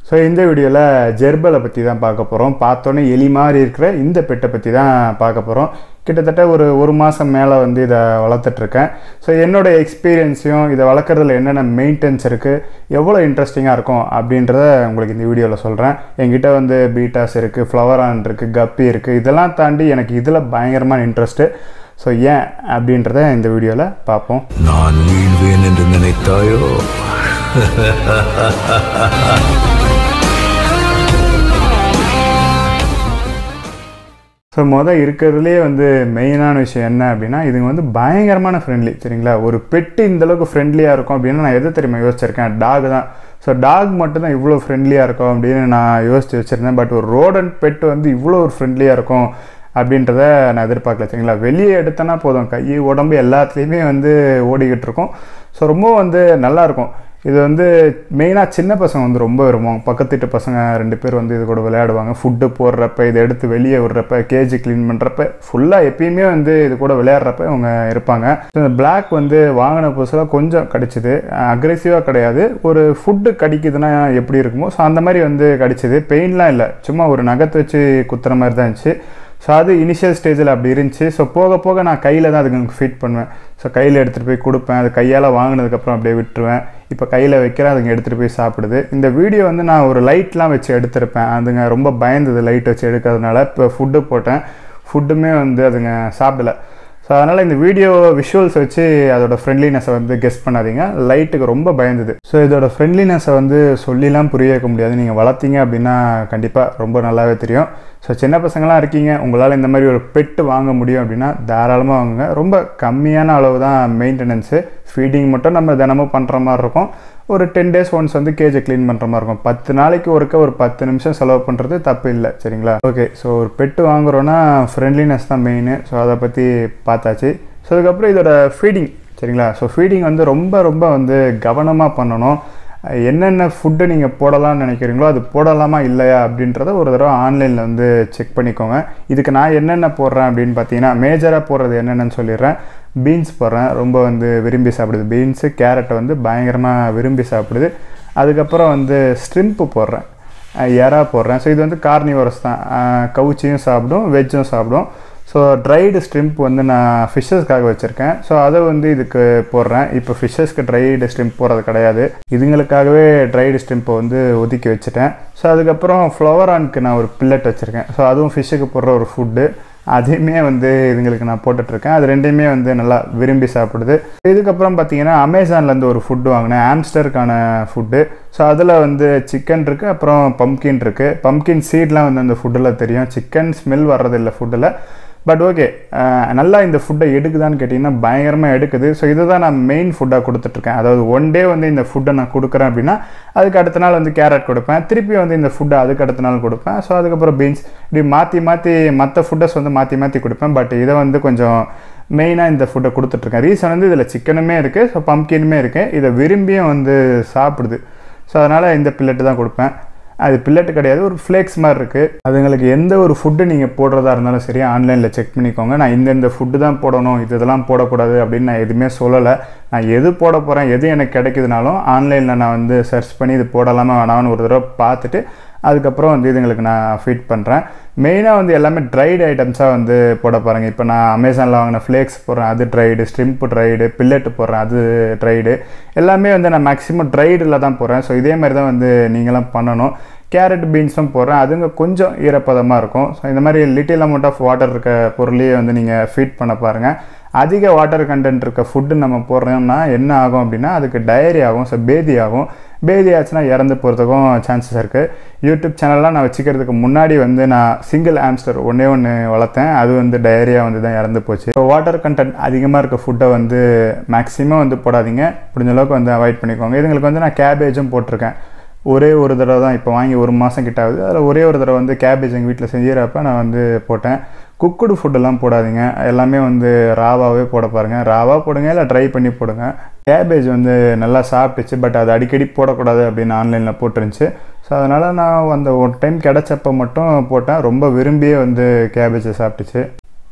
so இந்த வீடியோவில் ஜெர்பலை பற்றி தான் பார்க்க போகிறோம் பார்த்தோன்னே எலி மாதிரி இருக்கிற இந்த பெட்டை பற்றி தான் பார்க்க போகிறோம் கிட்டத்தட்ட ஒரு ஒரு மாதம் மேலே வந்து இதை வளர்த்துட்ருக்கேன் ஸோ என்னோட எக்ஸ்பீரியன்ஸையும் இதை வளர்க்குறதுல என்னென்ன மெயின்டெனன்ஸ் இருக்குது எவ்வளோ இன்ட்ரெஸ்டிங்காக இருக்கும் அப்படின்றத உங்களுக்கு இந்த வீடியோவில் சொல்கிறேன் என்கிட்ட வந்து பீட்டாஸ் இருக்குது ஃப்ளவரான் இருக்குது கப்பி இருக்குது இதெல்லாம் தாண்டி எனக்கு இதில் பயங்கரமான இன்ட்ரெஸ்ட்டு ஸோ ஏன் அப்படின்றத இந்த வீடியோவில் பார்ப்போம் நான் வீழ்வேன் என்று நினைத்தாயோ ஸோ மொதல் இருக்கிறதுலே வந்து மெயினான விஷயம் என்ன அப்படின்னா இதுங்க வந்து பயங்கரமான ஃப்ரெண்ட்லி சரிங்களா ஒரு பெட்டு இந்தளவுக்கு ஃப்ரெண்ட்லியாக இருக்கும் அப்படின்னு நான் எதை தெரியுமா யோசிச்சிருக்கேன் டாக் தான் ஸோ டாக் மட்டும்தான் இவ்வளோ ஃப்ரெண்ட்லியாக இருக்கும் அப்படின்னு நான் யோசிச்சு வச்சுருந்தேன் பட் ஒரு ரோடன் பெட் வந்து இவ்வளோ ஒரு ஃப்ரெண்ட்லியாக இருக்கும் அப்படின்றத நான் எதிர்பார்க்கல சரிங்களா வெளியே எடுத்தோன்னா போதும் கை உடம்பு எல்லாத்துலேயுமே வந்து ஓடிக்கிட்டு இருக்கும் ஸோ ரொம்ப வந்து நல்லாயிருக்கும் இது வந்து மெயினாக சின்ன பசங்க வந்து ரொம்ப விரும்பும் பக்கத்து வீட்டு பசங்க ரெண்டு பேர் வந்து இது கூட விளையாடுவாங்க ஃபுட்டு போடுறப்ப இதை எடுத்து வெளியே விடுறப்ப கேஜி க்ளீன் பண்ணுறப்ப ஃபுல்லாக எப்பயுமே வந்து இது கூட விளையாடுறப்ப அவங்க இருப்பாங்க இந்த பிளாக் வந்து வாங்கின புதுசில் கொஞ்சம் கடிச்சிது அக்ரெசிவாக கிடையாது ஒரு ஃபுட்டு கடிக்குதுன்னா எப்படி இருக்குமோ ஸோ அந்த மாதிரி வந்து கடிச்சிது பெயின்லாம் இல்லை சும்மா ஒரு நகத்தை வச்சு குத்துற மாதிரி தான் இருந்துச்சு ஸோ அது இனிஷியல் ஸ்டேஜில் அப்படி இருந்துச்சு ஸோ போக போக நான் கையில் தான் அதுக்கு ஃபீட் பண்ணுவேன் ஸோ கையில் எடுத்துகிட்டு போய் கொடுப்பேன் அது கையால் வாங்கினதுக்கப்புறம் அப்படியே விட்டுருவேன் இப்போ கையில் வைக்கிறேன் அதுங்க எடுத்துகிட்டு போய் சாப்பிடுது இந்த வீடியோ வந்து நான் ஒரு லைட்லாம் வச்சு எடுத்திருப்பேன் அதுங்க ரொம்ப பயந்தது லைட் வச்சு எடுக்கிறதுனால இப்போ ஃபுட்டு போட்டேன் ஃபுட்டுமே வந்து அதுங்க சாப்பிடல ஸோ அதனால் இந்த வீடியோ விஷுவல்ஸ் வச்சு அதோட ஃப்ரெண்ட்லினஸை வந்து கெஸ் பண்ணாதீங்க லைட்டுக்கு ரொம்ப பயந்தது ஸோ இதோட ஃப்ரெண்ட்லினஸை வந்து சொல்லிலாம் புரிய வைக்க முடியாது நீங்கள் வளர்த்தீங்க அப்படின்னா கண்டிப்பாக ரொம்ப நல்லாவே தெரியும் ஸோ சின்ன பசங்களாம் இருக்கீங்க உங்களால் இந்த மாதிரி ஒரு பெட்டு வாங்க முடியும் அப்படின்னா தாராளமாக வாங்குங்க ரொம்ப கம்மியான அளவு தான் மெயின்டெனன்ஸு ஃபீடிங் மட்டும் நம்ம தினமும் பண்ணுற மாதிரி இருக்கும் ஒரு டென் டேஸ் ஒன்ஸ் வந்து கேஜை க்ளீன் பண்ணுற மாதிரி இருக்கும் பத்து நாளைக்கு ஒருக்க ஒரு பத்து நிமிஷம் செலவு பண்ணுறது தப்பு இல்லை சரிங்களா ஓகே ஸோ ஒரு பெட்டு வாங்குறோன்னா ஃப்ரெண்ட்லினஸ் தான் மெயின் ஸோ அதை பற்றி பார்த்தாச்சு ஸோ அதுக்கப்புறம் இதோட ஃபீடிங் சரிங்களா ஸோ ஃபீடிங் வந்து ரொம்ப ரொம்ப வந்து கவனமாக பண்ணணும் என்னென்ன ஃபுட்டு நீங்கள் போடலாம்னு நினைக்கிறீங்களோ அது போடலாமா இல்லையா அப்படின்றத ஒரு தடவை ஆன்லைனில் வந்து செக் பண்ணிக்கோங்க இதுக்கு நான் என்னென்ன போடுறேன் அப்படின்னு பார்த்தீங்கன்னா மேஜராக போடுறது என்னென்னு சொல்லிடுறேன் பீன்ஸ் போடுறேன் ரொம்ப வந்து விரும்பி சாப்பிடுது பீன்ஸு கேரட்டை வந்து பயங்கரமாக விரும்பி சாப்பிடுது அதுக்கப்புறம் வந்து ஸ்ட்ரிம்ப்பு போடுறேன் எறா போடுறேன் ஸோ இது வந்து கார்னிவரஸ் தான் கவுச்சியும் சாப்பிடும் வெஜ்ஜும் சாப்பிடும் ஸோ ட்ரைடு ஸ்ட்ரிம்ப் வந்து நான் ஃபிஷ்ஷஸ்க்காக வச்சுருக்கேன் ஸோ அதை வந்து இதுக்கு போடுறேன் இப்போ ஃபிஷ்ஷஸ்க்கு ட்ரைடு ஸ்ட்ரிம்ப் போடுறது கிடையாது இதுங்களுக்காகவே ட்ரைடு ஸ்ட்ரிம்ப்பை வந்து ஒதுக்கி வச்சுட்டேன் ஸோ அதுக்கப்புறம் ஃப்ளவரானுக்கு நான் ஒரு பில்லட் வச்சுருக்கேன் ஸோ அதுவும் ஃபிஷ்ஷுக்கு போடுற ஒரு ஃபுட்டு அதையுமே வந்து இதுங்களுக்கு நான் போட்டுட்ருக்கேன் அது ரெண்டையுமே வந்து நல்லா விரும்பி சாப்பிடுது இதுக்கப்புறம் பார்த்தீங்கன்னா அமேசான்லேருந்து ஒரு ஃபுட்டு வாங்கினேன் ஆம்ஸ்டருக்கான ஃபுட்டு ஸோ அதில் வந்து சிக்கன் இருக்குது அப்புறம் பம்கின் இருக்குது பம்கின் சீட்லாம் வந்து அந்த ஃபுட்டில் தெரியும் சிக்கன் ஸ்மெல் வர்றதில்லை ஃபுட்டில் பட் ஓகே நல்லா இந்த ஃபுட்டை எடுக்குதான்னு கேட்டிங்கன்னா பயங்கரமாக எடுக்குது ஸோ இதை தான் நான் மெயின் ஃபுட்டாக கொடுத்துட்ருக்கேன் அதாவது ஒன் டே வந்து இந்த ஃபுட்டை நான் கொடுக்குறேன் அப்படின்னா அதுக்கு அடுத்த நாள் வந்து கேரட் கொடுப்பேன் திருப்பி வந்து இந்த ஃபுட்டை அதுக்கு அடுத்த நாள் கொடுப்பேன் ஸோ அதுக்கப்புறம் பீன்ஸ் இப்படி மாற்றி மாற்றி மற்ற ஃபுட்டஸ் வந்து மாற்றி மாற்றி கொடுப்பேன் பட் இதை வந்து கொஞ்சம் மெயினாக இந்த ஃபுட்டை கொடுத்துட்ருக்கேன் ரீசன் வந்து இதில் சிக்கனுமே இருக்குது ஸோ பம்கினுமே இருக்குது இதை விரும்பியும் வந்து சாப்பிடுது ஸோ அதனால் இந்த பில்லட்டு தான் கொடுப்பேன் அது பில்லட்டு கிடையாது ஒரு ஃப்ளேக்ஸ் மாதிரி இருக்குது அதுங்களுக்கு எந்த ஒரு ஃபுட்டு நீங்கள் போடுறதா இருந்தாலும் சரி ஆன்லைனில் செக் பண்ணிக்கோங்க நான் இந்தந்த ஃபுட்டு தான் போடணும் இது இதெல்லாம் போடக்கூடாது அப்படின்னு நான் எதுவுமே சொல்லலை நான் எது போட போகிறேன் எது எனக்கு கிடைக்குதுனாலும் ஆன்லைனில் நான் வந்து சர்ச் பண்ணி இது போடலாமா வேணாம்னு ஒரு தடவை பார்த்துட்டு அதுக்கப்புறம் வந்து இதுங்களுக்கு நான் ஃபீட் பண்ணுறேன் மெயினாக வந்து எல்லாமே ட்ரைடு ஐட்டம்ஸாக வந்து போட பாருங்கள் இப்போ நான் அமேசானில் வாங்கின ஃப்ளேக்ஸ் போடுறேன் அது ட்ரைடு ஸ்ட்ரிம்ப் ட்ரைடு பில்லெட்டு போடுறேன் அது ட்ரைடு எல்லாமே வந்து நான் மேக்ஸிமம் ட்ரைடில் தான் போடுறேன் ஸோ இதே மாதிரி தான் வந்து நீங்களாம் பண்ணணும் கேரட் பீன்ஸும் போடுறேன் அதுங்க கொஞ்சம் ஈரப்பதமாக இருக்கும் ஸோ இந்த மாதிரி லிட்டில் அமௌண்ட் ஆஃப் வாட்டர் இருக்க பொருளையே வந்து நீங்கள் ஃபீட் பண்ண பாருங்கள் அதிக வாட்டர் கண்டென்ட் இருக்க ஃபுட்டு நம்ம போடுறோம்னா என்ன ஆகும் அப்படின்னா அதுக்கு டயரி ஆகும் ஸோ பேதி ஆகும் பேதி ஆச்சுன்னா இறந்து போகிறதுக்கும் சான்சஸ் இருக்குது யூடியூப் சேனல்லாம் நான் வச்சுக்கிறதுக்கு முன்னாடி வந்து நான் சிங்கிள் ஆம்ஸ்டர் ஒன்றே ஒன்று வளர்த்தேன் அது வந்து டயரியாக வந்து தான் இறந்து போச்சு ஸோ வாட்டர் கண்டென்ட் அதிகமாக இருக்க ஃபுட்டை வந்து மேக்ஸிமம் வந்து போடாதீங்க முடிஞ்ச அளவுக்கு வந்து அவாய்ட் பண்ணிக்கோங்க இதுங்களுக்கு வந்து நான் கேபேஜும் போட்டிருக்கேன் ஒரே ஒரு தடவை தான் இப்போ வாங்கி ஒரு மாதம் கிட்ட ஆகுது அதில் ஒரே ஒரு தடவை வந்து கேபேஜ் எங்கள் வீட்டில் செஞ்சுறப்ப நான் வந்து போட்டேன் குக்குடு ஃபுட்டெல்லாம் போடாதீங்க எல்லாமே வந்து ராவாகவே போட பாருங்கள் ராவாக போடுங்க இல்லை ட்ரை பண்ணி போடுங்க கேபேஜ் வந்து நல்லா சாப்பிட்டுச்சு பட் அது அடிக்கடி போடக்கூடாது அப்படின்னு ஆன்லைனில் போட்டுருந்துச்சு ஸோ அதனால் நான் அந்த ஒரு டைம் கிடச்சப்ப மட்டும் போட்டேன் ரொம்ப விரும்பியே வந்து கேபேஜை சாப்பிட்டுச்சு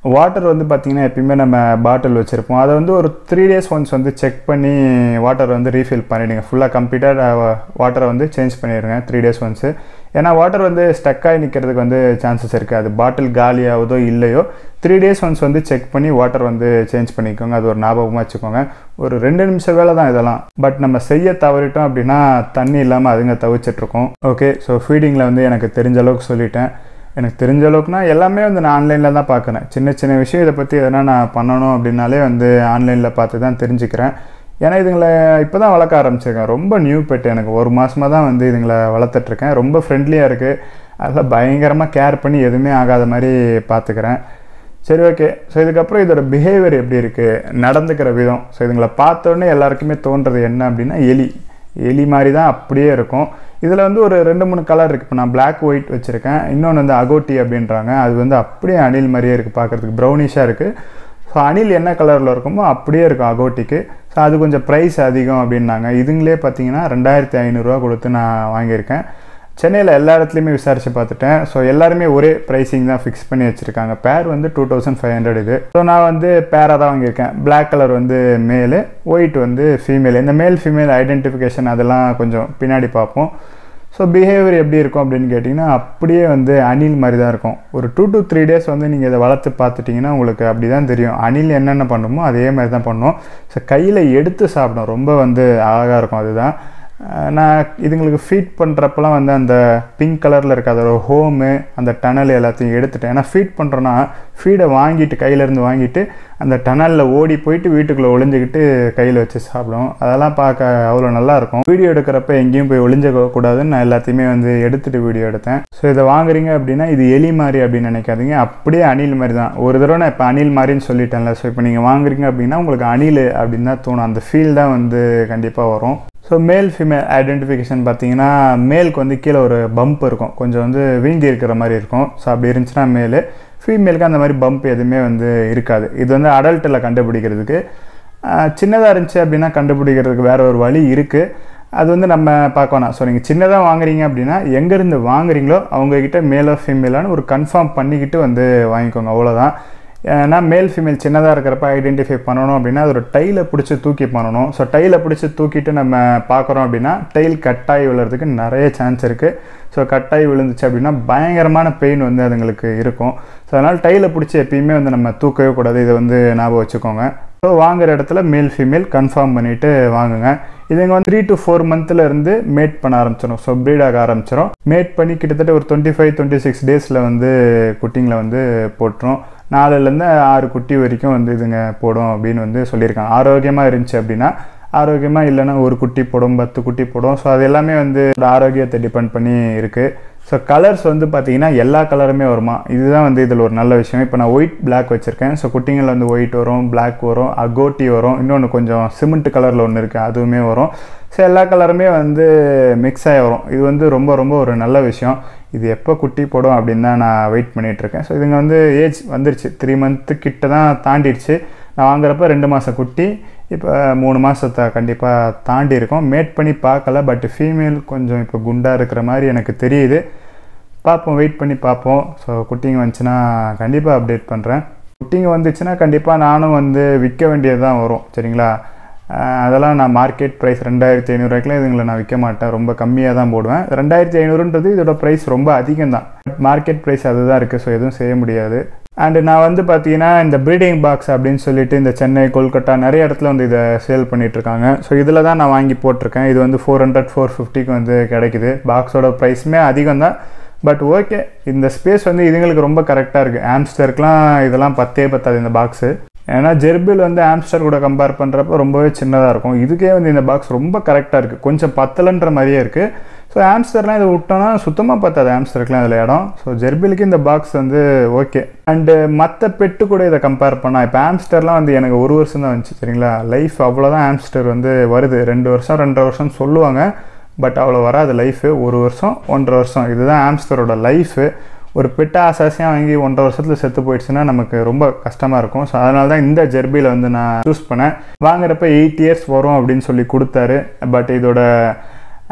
வாட்டர் வந்து பார்த்திங்கன்னா எப்பயுமே நம்ம பாட்டில் வச்சுருப்போம் அதை வந்து ஒரு த்ரீ டேஸ் ஒன்ஸ் வந்து செக் பண்ணி வாட்டர் வந்து ரீஃபில் பண்ணிவிடுங்க ஃபுல்லாக கம்ப்ளீட்டாக வாட்டரை வந்து சேஞ்ச் பண்ணிடுங்க த்ரீ டேஸ் ஒன்ஸு ஏன்னா வாட்டர் வந்து ஸ்டக்காகி நிற்கிறதுக்கு வந்து சான்சஸ் இருக்குது அது பாட்டில் காலி ஆகுதோ இல்லையோ த்ரீ டேஸ் ஒன்ஸ் வந்து செக் பண்ணி வாட்டர் வந்து சேஞ்ச் பண்ணிக்கோங்க அது ஒரு ஞாபகமாக வச்சுக்கோங்க ஒரு ரெண்டு நிமிஷம் வேலை தான் இதெல்லாம் பட் நம்ம செய்ய தவறிட்டோம் அப்படின்னா தண்ணி இல்லாமல் அதுங்க தவிச்சிட்ருக்கோம் ஓகே ஸோ ஃபீடிங்கில் வந்து எனக்கு தெரிஞ்ச அளவுக்கு சொல்லிட்டேன் எனக்கு தெரிஞ்ச அளவுக்குனா எல்லாமே வந்து நான் ஆன்லைனில் தான் பார்க்குறேன் சின்ன சின்ன விஷயம் இதை பற்றி எதனா நான் பண்ணணும் அப்படின்னாலே வந்து ஆன்லைனில் பார்த்து தான் தெரிஞ்சுக்கிறேன் ஏன்னா இதுங்களை இப்போ தான் வளர்க்க ஆரம்பிச்சிருக்கேன் ரொம்ப நியூ பெட் எனக்கு ஒரு மாதமாக தான் வந்து இதுங்களை வளர்த்துட்ருக்கேன் ரொம்ப ஃப்ரெண்ட்லியாக இருக்குது அதில் பயங்கரமாக கேர் பண்ணி எதுவுமே ஆகாத மாதிரி பார்த்துக்கிறேன் சரி ஓகே ஸோ இதுக்கப்புறம் இதோட பிஹேவியர் எப்படி இருக்குது நடந்துக்கிற விதம் ஸோ இதுங்களை பார்த்தோன்னே எல்லாருக்குமே தோன்றது என்ன அப்படின்னா எலி எலி மாதிரி தான் அப்படியே இருக்கும் இதில் வந்து ஒரு ரெண்டு மூணு கலர் இருக்குது இப்போ நான் பிளாக் ஒயிட் வச்சுருக்கேன் இன்னொன்று வந்து அகோட்டி அப்படின்றாங்க அது வந்து அப்படியே அணில் மாதிரியே இருக்குது பார்க்குறதுக்கு ப்ரௌனிஷாக இருக்குது ஸோ அணில் என்ன கலரில் இருக்குமோ அப்படியே இருக்கும் அகோட்டிக்கு ஸோ அது கொஞ்சம் ப்ரைஸ் அதிகம் அப்படின்னாங்க இதுங்களே பார்த்தீங்கன்னா ரெண்டாயிரத்தி ஐநூறுரூவா கொடுத்து நான் வாங்கியிருக்கேன் சென்னையில் எல்லா இடத்துலையுமே விசாரித்து பார்த்துட்டேன் ஸோ எல்லாருமே ஒரே ப்ரைஸிங் தான் ஃபிக்ஸ் பண்ணி வச்சுருக்காங்க பேர் வந்து டூ தௌசண்ட் ஃபைவ் ஹண்ட்ரட் இது ஸோ நான் வந்து பேராக தான் வாங்கியிருக்கேன் பிளாக் கலர் வந்து மேலு ஒயிட் வந்து ஃபீமேல் இந்த மேல் ஃபீமேல் ஐடென்டிஃபிகேஷன் அதெல்லாம் கொஞ்சம் பின்னாடி பார்ப்போம் ஸோ பிஹேவியர் எப்படி இருக்கும் அப்படின்னு கேட்டிங்கன்னா அப்படியே வந்து அணில் மாதிரி தான் இருக்கும் ஒரு டூ டு த்ரீ டேஸ் வந்து நீங்கள் இதை வளர்த்து பார்த்துட்டிங்கன்னா உங்களுக்கு அப்படி தான் தெரியும் அணில் என்னென்ன பண்ணுமோ அதே மாதிரி தான் பண்ணும் ஸோ கையில் எடுத்து சாப்பிடும் ரொம்ப வந்து அழகாக இருக்கும் அதுதான் நான் இதுங்களுக்கு ஃபீட் பண்ணுறப்பெல்லாம் வந்து அந்த பிங்க் கலரில் இருக்க அதோட ஹோமு அந்த டனல் எல்லாத்தையும் எடுத்துட்டேன் ஏன்னா ஃபீட் பண்ணுறோன்னா ஃபீடை வாங்கிட்டு கையிலேருந்து வாங்கிட்டு அந்த டனலில் ஓடி போயிட்டு வீட்டுக்குள்ளே ஒளிஞ்சிக்கிட்டு கையில் வச்சு சாப்பிடும் அதெல்லாம் பார்க்க அவ்வளோ நல்லாயிருக்கும் வீடியோ எடுக்கிறப்ப எங்கேயும் போய் ஒளிஞ்ச கூடாதுன்னு நான் எல்லாத்தையுமே வந்து எடுத்துகிட்டு வீடியோ எடுத்தேன் ஸோ இதை வாங்குறீங்க அப்படின்னா இது எலி மாதிரி அப்படின்னு நினைக்காதீங்க அப்படியே அணில் மாதிரி தான் ஒரு தடவை நான் இப்போ அணில் மாதிரின்னு சொல்லிட்டேன்ல ஸோ இப்போ நீங்கள் வாங்குறீங்க அப்படின்னா உங்களுக்கு அணில் அப்படின்னு தான் தோணும் அந்த ஃபீல் தான் வந்து கண்டிப்பாக வரும் ஸோ மேல் ஃபீமேல் ஐடென்டிஃபிகேஷன் பார்த்தீங்கன்னா மேலுக்கு வந்து கீழே ஒரு பம்ப் இருக்கும் கொஞ்சம் வந்து வீங்கி இருக்கிற மாதிரி இருக்கும் ஸோ அப்படி இருந்துச்சுன்னா மேலு ஃபீமேலுக்கு அந்த மாதிரி பம்ப் எதுவுமே வந்து இருக்காது இது வந்து அடல்ட்டில் கண்டுபிடிக்கிறதுக்கு சின்னதாக இருந்துச்சு அப்படின்னா கண்டுபிடிக்கிறதுக்கு வேறு ஒரு வழி இருக்குது அது வந்து நம்ம பார்க்கணும் ஸோ நீங்கள் சின்னதாக வாங்குறீங்க அப்படின்னா எங்கேருந்து வாங்குறீங்களோ அவங்கக்கிட்ட மேலோ ஃபீமேலான்னு ஒரு கன்ஃபார்ம் பண்ணிக்கிட்டு வந்து வாங்கிக்கோங்க அவ்வளோதான் ஏன்னா மேல் ஃபீமேல் சின்னதாக இருக்கிறப்ப ஐடென்டிஃபை பண்ணணும் அப்படின்னா அது ஒரு டைலை பிடிச்சி தூக்கி பண்ணணும் ஸோ டைலை பிடிச்சி தூக்கிட்டு நம்ம பார்க்குறோம் அப்படின்னா டைல் கட்டாகி விழுறதுக்கு நிறைய சான்ஸ் இருக்குது ஸோ கட்டாகி விழுந்துச்சு அப்படின்னா பயங்கரமான பெயின் வந்து அதுங்களுக்கு இருக்கும் ஸோ அதனால் டைலை பிடிச்சி எப்பயுமே வந்து நம்ம தூக்கவே கூடாது இதை வந்து ஞாபகம் வச்சுக்கோங்க ஸோ வாங்குற இடத்துல மேல் ஃபீமேல் கன்ஃபார்ம் பண்ணிவிட்டு வாங்குங்க இதுங்க வந்து த்ரீ டு ஃபோர் மந்த்தில் இருந்து மேட் பண்ண ஆரம்பிச்சிடும் ஸோ ப்ரீட் ஆக ஆரம்பிச்சிடும் மேட் பண்ணி கிட்டத்தட்ட ஒரு டுவெண்ட்டி ஃபைவ் டுவெண்ட்டி சிக்ஸ் டேஸில் வந்து குட்டிங்களை வந்து போட்டுரும் நாலுலேருந்து ஆறு குட்டி வரைக்கும் வந்து இதுங்க போடும் அப்படின்னு வந்து சொல்லியிருக்காங்க ஆரோக்கியமாக இருந்துச்சு அப்படின்னா ஆரோக்கியமாக இல்லைன்னா ஒரு குட்டி போடும் பத்து குட்டி போடும் ஸோ அது எல்லாமே வந்து ஆரோக்கியத்தை டிபெண்ட் பண்ணி இருக்குது ஸோ கலர்ஸ் வந்து பார்த்தீங்கன்னா எல்லா கலருமே வருமா இதுதான் வந்து இதில் ஒரு நல்ல விஷயம் இப்போ நான் ஒயிட் பிளாக் வச்சுருக்கேன் ஸோ குட்டிங்களில் வந்து ஒயிட் வரும் பிளாக் வரும் அகோட்டி வரும் இன்னொன்று கொஞ்சம் சிமெண்ட் கலரில் ஒன்று இருக்குது அதுவுமே வரும் ஸோ எல்லா கலருமே வந்து மிக்ஸ் ஆகி வரும் இது வந்து ரொம்ப ரொம்ப ஒரு நல்ல விஷயம் இது எப்போ குட்டி போடும் அப்படின்னு தான் நான் வெயிட் பண்ணிகிட்ருக்கேன் ஸோ இதுங்க வந்து ஏஜ் வந்துருச்சு த்ரீ மந்த்து கிட்ட தான் தாண்டிடுச்சு நான் வாங்குறப்ப ரெண்டு மாதம் குட்டி இப்போ மூணு மாதத்தை கண்டிப்பாக தாண்டி இருக்கும் மேட் பண்ணி பார்க்கல பட் ஃபீமேல் கொஞ்சம் இப்போ குண்டாக இருக்கிற மாதிரி எனக்கு தெரியுது பார்ப்போம் வெயிட் பண்ணி பார்ப்போம் ஸோ குட்டிங்க வந்துச்சுன்னா கண்டிப்பாக அப்டேட் பண்ணுறேன் குட்டிங்க வந்துச்சுன்னா கண்டிப்பாக நானும் வந்து விற்க வேண்டியது தான் வரும் சரிங்களா அதெல்லாம் நான் மார்க்கெட் ப்ரைஸ் ரெண்டாயிரத்தி ஐநூறுரூவாய்க்குலாம் இதுங்களை நான் விற்க மாட்டேன் ரொம்ப கம்மியாக தான் போடுவேன் ரெண்டாயிரத்தி ஐநூறுன்றது இதோட ப்ரைஸ் ரொம்ப அதிகம் தான் மார்க்கெட் ப்ரைஸ் அதுதான் இருக்குது ஸோ எதுவும் செய்ய முடியாது அண்டு நான் வந்து பார்த்தீங்கன்னா இந்த ப்ரீடிங் பாக்ஸ் அப்படின்னு சொல்லிட்டு இந்த சென்னை கொல்கட்டா நிறைய இடத்துல வந்து இதை சேல் பண்ணிகிட்ருக்காங்க ஸோ இதில் தான் நான் வாங்கி போட்டிருக்கேன் இது வந்து ஃபோர் ஹண்ட்ரட் ஃபோர் ஃபிஃப்டிக்கு வந்து கிடைக்குது பாக்ஸோட ப்ரைஸுமே அதிகம் தான் பட் ஓகே இந்த ஸ்பேஸ் வந்து இதுங்களுக்கு ரொம்ப கரெக்டாக இருக்குது ஆம்ஸ்டருக்குலாம் இதெல்லாம் பத்தே பத்தாது இந்த பாக்ஸு ஏன்னா ஜெர்பில் வந்து ஆம்ஸ்டர் கூட கம்பேர் பண்ணுறப்ப ரொம்பவே சின்னதாக இருக்கும் இதுக்கே வந்து இந்த பாக்ஸ் ரொம்ப கரெக்டாக இருக்குது கொஞ்சம் பத்தலைன்ற மாதிரியே இருக்குது ஸோ ஆம்ஸ்டர்லாம் இதை விட்டோன்னா சுத்தமாக பார்த்தாது ஆம்ஸ்டருக்குலாம் இதில் இடம் ஸோ ஜெர்பிலுக்கு இந்த பாக்ஸ் வந்து ஓகே அண்டு மற்ற பெட்டு கூட இதை கம்பேர் பண்ணால் இப்போ ஆம்ஸ்டர்லாம் வந்து எனக்கு ஒரு வருஷம் தான் வந்துச்சு சரிங்களா லைஃப் அவ்வளோதான் ஆம்ஸ்டர் வந்து வருது ரெண்டு வருஷம் ரெண்டரை வருஷம் சொல்லுவாங்க பட் அவ்வளோ வராது லைஃபு ஒரு வருஷம் ஒன்றரை வருஷம் இதுதான் ஆம்ஸ்டரோட லைஃபு ஒரு பெட்டை ஆசாசியாக வாங்கி ஒன்றரை வருஷத்தில் செத்து போயிடுச்சுன்னா நமக்கு ரொம்ப கஷ்டமாக இருக்கும் ஸோ அதனால தான் இந்த ஜெர்பியில் வந்து நான் சூஸ் பண்ணேன் வாங்குறப்ப எயிட் இயர்ஸ் வரும் அப்படின்னு சொல்லி கொடுத்தாரு பட் இதோட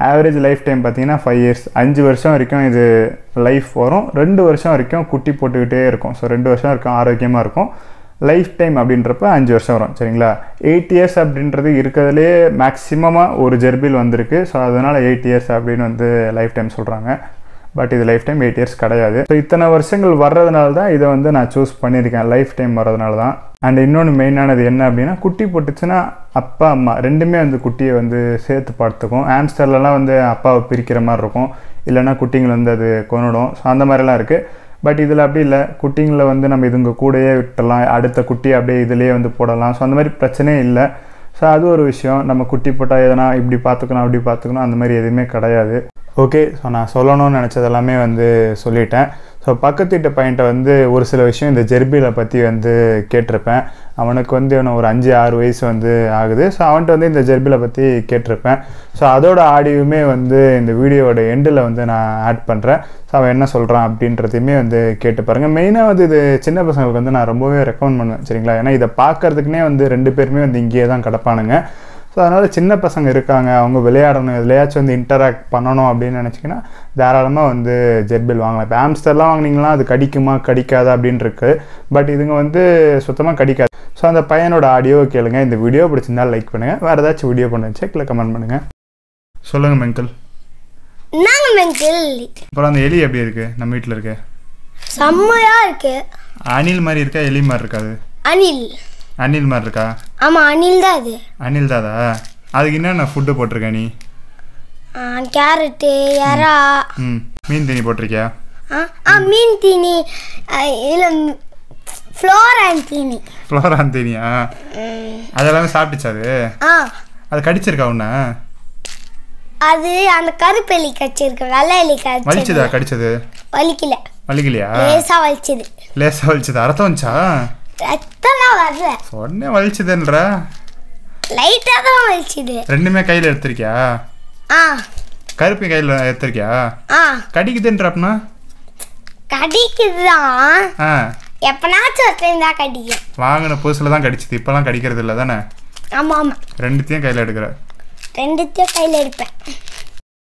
ஆவரேஜ் லைஃப் டைம் பார்த்தீங்கன்னா ஃபைவ் இயர்ஸ் அஞ்சு வருஷம் வரைக்கும் இது லைஃப் வரும் ரெண்டு வருஷம் வரைக்கும் குட்டி போட்டுக்கிட்டே இருக்கும் ஸோ ரெண்டு வருஷம் வரைக்கும் ஆரோக்கியமாக இருக்கும் லைஃப் டைம் அப்படின்றப்ப அஞ்சு வருஷம் வரும் சரிங்களா எயிட் இயர்ஸ் அப்படின்றது இருக்கிறதுலே மேக்ஸிமமாக ஒரு ஜெர்பில் வந்திருக்கு ஸோ அதனால் எயிட் இயர்ஸ் அப்படின்னு வந்து லைஃப் டைம் சொல்கிறாங்க பட் இது லைஃப் டைம் எயிட் இயர்ஸ் கிடையாது ஸோ இத்தனை வருஷங்கள் வர்றதுனால தான் இதை வந்து நான் சூஸ் பண்ணியிருக்கேன் லைஃப் டைம் வர்றதுனால தான் அண்ட் இன்னொன்று மெயினானது என்ன அப்படின்னா குட்டி போட்டுச்சுன்னா அப்பா அம்மா ரெண்டுமே வந்து குட்டியை வந்து சேர்த்து பார்த்துக்கும் ஆம்ஸ்டர்லலாம் வந்து அப்பாவை பிரிக்கிற மாதிரி இருக்கும் இல்லைன்னா குட்டிங்களை வந்து அது கொண்டுடும் ஸோ அந்த மாதிரிலாம் இருக்குது பட் இதில் அப்படி இல்லை குட்டிங்களை வந்து நம்ம இதுங்க கூடயே விட்டுடலாம் அடுத்த குட்டி அப்படியே இதுலேயே வந்து போடலாம் ஸோ அந்த மாதிரி பிரச்சனையே இல்லை ஸோ அது ஒரு விஷயம் நம்ம குட்டி போட்டால் எதனா இப்படி பார்த்துக்கணும் அப்படி பார்த்துக்கணும் அந்த மாதிரி எதுவுமே கிடையாது ஓகே ஸோ நான் சொல்லணும்னு நினச்சது எல்லாமே வந்து சொல்லிட்டேன் ஸோ பக்கத்து வீட்டு பையன்ட்ட வந்து ஒரு சில விஷயம் இந்த ஜெர்பியில் பற்றி வந்து கேட்டிருப்பேன் அவனுக்கு வந்து இன்னும் ஒரு அஞ்சு ஆறு வயசு வந்து ஆகுது ஸோ அவன்கிட்ட வந்து இந்த ஜெர்பியில் பற்றி கேட்டிருப்பேன் ஸோ அதோட ஆடியோவுமே வந்து இந்த வீடியோவோட எண்டில் வந்து நான் ஆட் பண்ணுறேன் ஸோ அவன் என்ன சொல்கிறான் அப்படின்றதையுமே வந்து கேட்டு பாருங்கள் மெயினாக வந்து இது சின்ன பசங்களுக்கு வந்து நான் ரொம்பவே ரெக்கமெண்ட் பண்ணுவேன் சரிங்களா ஏன்னா இதை பார்க்கறதுக்குனே வந்து ரெண்டு பேருமே வந்து இங்கேயே தான் கிடப்பானுங்க ஸோ அதனால் சின்ன பசங்க இருக்காங்க அவங்க விளையாடணும் எதுலையாச்சும் வந்து இன்டராக்ட் பண்ணணும் அப்படின்னு நினச்சிங்கன்னா தாராளமாக வந்து ஜெர்பில் வாங்கலாம் இப்போ ஆம்ஸ்டர்லாம் வாங்கினீங்கன்னா அது கடிக்குமா கடிக்காதா அப்படின்னு இருக்கு பட் இதுங்க வந்து சுத்தமாக கடிக்காது ஸோ அந்த பையனோட ஆடியோவை கேளுங்க இந்த வீடியோ பிடிச்சிருந்தா லைக் பண்ணுங்கள் வேறு ஏதாச்சும் வீடியோ பண்ண செக்கில் கமெண்ட் பண்ணுங்கள் சொல்லுங்கள் மெங்கிள் நாங்க மெங்கிள் அப்புறம் அந்த எலி எப்படி இருக்குது நம்ம வீட்டில் இருக்கு செம்மையா இருக்கு அணில் மாதிரி இருக்கா எலி மாதிரி இருக்காது அனில் அணில் மாதிரி இருக்கா ஆமா அனில் தான் அது அணில் தாதா அதுக்கு என்னென்ன ஃபுட்டு போட்டிருக்க நீ ஆ, கேரட்டு எறா ம் மீன் தீனி போட்டிருக்கியா ஆ, ஆ மீன் தீனி ஆ, இல்ல ஃப்ளோரான் தீனி ஃப்ளோரான் தீனியா அதெல்லாமே சாப்பிட்டுச்சு அது ஆ அது கடிச்சிருக்கா உன்ன அது அந்த கருப்பெலி கச்சிருக்கு வெள்ளை எலி கச்சிருக்கு வலிச்சுதா கடிச்சது வலிக்கல வலிக்கலையா லேசா வலிச்சது லேசா வலிச்சது அர்த்தம் வந்துச்சா ரத்தம்லாம் வரல சொன்னே வலிச்சதுன்ற லைட்டா தான் வலிச்சது ரெண்டுமே கையில் எடுத்திருக்கியா ஆ கருப்பு கையில் எடுத்திருக்கியா ஆ கடிக்குதுன்றப்பனா கடிக்குதுதான் ஆ எப்பனாச்சும் ஒரு டைம் தான் கடிக்கும் வாங்கின புதுசில் தான் கடிச்சது இப்போலாம் கடிக்கிறது இல்லை தானே ஆமா ஆமா ரெண்டுத்தையும் கையில் எடுக்கிற ரெண்டுத்தையும் கையில் எடுப்பேன்